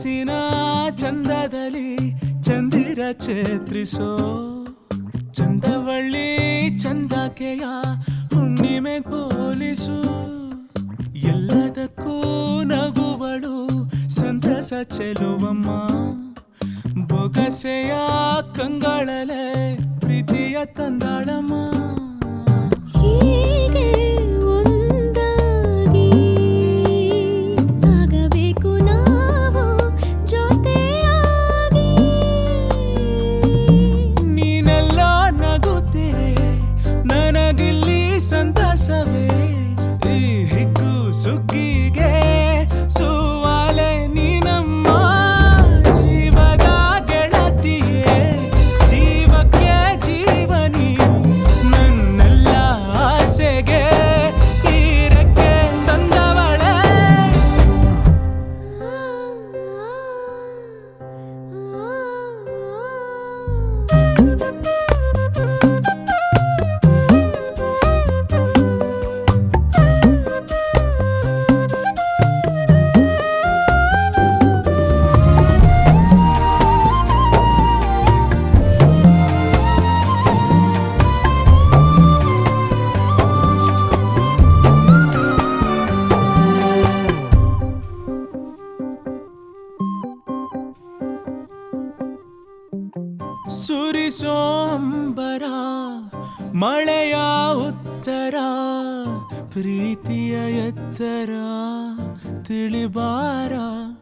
ಛಂದಸ್ಸಿನ ಚಂದದಲ್ಲಿ ಚಂದಿರ ಚೇತ್ರಿಸೋ ಚಂದವಳ್ಳಿ ಚಂದಕೆಯ ಹುಣ್ಣಿಮೆ ಪೋಲಿಸು ಎಲ್ಲದಕ್ಕೂ ನಗುವಳು ಸಂತಸ ಚೆಲುವಮ್ಮ ಬೊಗಸೆಯ ಕಂಗಳಲೆ ಪ್ರೀತಿಯ ತಂದಾಳಮ್ಮ ಹೀಗೆ ಒಂದಾಗಿ ಸಾಗಬೇಕು ನಾವು ಜೊತೆಯಾಗಿ ನೀನೆಲ್ಲ ನಗುತ್ತೀರೆ ನನಗಿಲ್ಲಿ ಸಂತಸವೇ ಈ ಹಿಗ್ಗು ಸುಗ್ಗಿಗೆ ಸುವಾಲೆ ನೀನಮ್ಮ ಜೀವದ ಗೆಳತಿಯೇ ಜೀವಕ್ಕೆ ಜೀವನಿ ನನ್ನೆಲ್ಲ ಆಸೆಗೆ ಈರಕ್ಕೆ ತಂದವಳೆ ಸುರಿಸೋ ಅಂಬರ ಮಳೆಯ ಉತ್ತರ ಪ್ರೀತಿಯ ಎತ್ತರ ತಿಳಿಬಾರ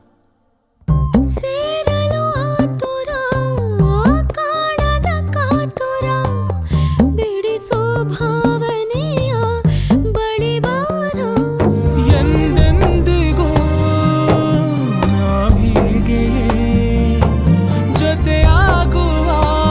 ಸೇರಲು ಆತುರ ಕಾಣದ ಕಾತುರ ಬಿಡಿಸೋ ಭಾವನೆಯ ಬಳಿಬಾರ ಎಂದೆಂದಿಗೂ ನಾವೀಗೆಯೇ ಜೊತೆಯಾಗುವ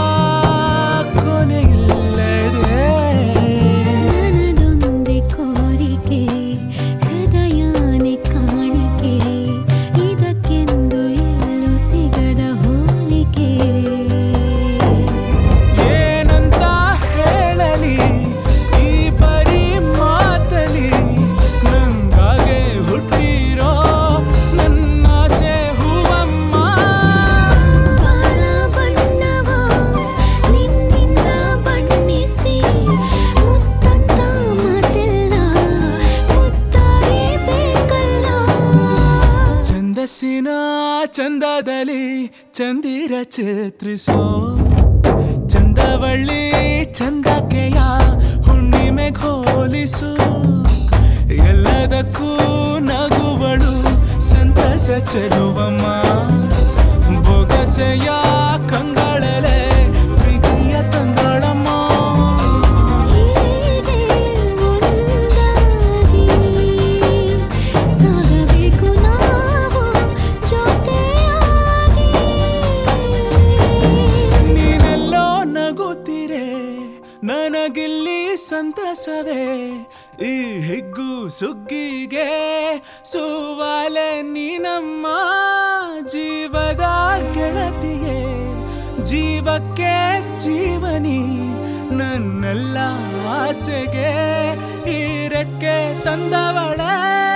ಕೊನೆಯಿಲ್ಲದೆ ನನ್ನದೊಂದೇ ಕೋರಿಕೆ ಹೃದಯನೇ ಕಾಣಿಕೆ ಇದಕ್ಕೆಂದು ಎಲ್ಲೂ ಸಿಗದ ಹೋಲಿಕೆ ಏನಂತ ಹೇಳಲಿ ಈ ಬರೀ ಮಾತಲಿ ನಂಗಾಗೆ ಹುಟ್ಟಿರೋ ನನ್ನಾಸೆ ಹೂವಮ್ಮ ಕಾಲ ಬಣ್ಣವ ನಿನ್ನಿಂದ ಬಣ್ಣಿಸಿ ಮುತ್ತಂತ ಮಾತೆಲ್ಲ ಮುತ್ತಾಗಿ ಬೇಕಲ್ಲ ಛಂದಸ್ಸಿನ ಚಂದದಲ್ಲಿ ಚಂದಿರ ಚಿತ್ರಿಸೋ ಚಂದವಳ್ಳಿ ಚಂದಕೆಯ ಹುಣ್ಣಿಮೆ ಹೋಲಿಸು ಎಲ್ಲದಕ್ಕೂ ನಗುವಳು ಸಂತಸ ಚೆಲುವಮ್ಮ ಬೊಗಸೆಯ ಕಂಗಳಲೆ ಪ್ರೀತಿಯ ತಂದಳಮ್ಮ ಹೀಗೆ ಒಂದಾಗಿ ಸಾಗಬೇಕು ನಾವು ಜೊತೆಯಾಗಿ ನೀನೆಲ್ಲೋ ನಗುತ್ತೀರೆ ನನಗಿಲ್ಲಿ ಸಂತಸವೇ ಈ ಹಿಗ್ಗು ಸುಗ್ಗಿಗೆ ಸುವಾಲೆ ನೀನಮ್ಮ ಜೀವದ ಗೆಳತಿಯೇ ಜೀವಕ್ಕೆ ಜೀವನಿ ನನ್ನೆಲ್ಲ ಆಸೆಗೆ ಈರಕ್ಕೆ ತಂದವಳೆ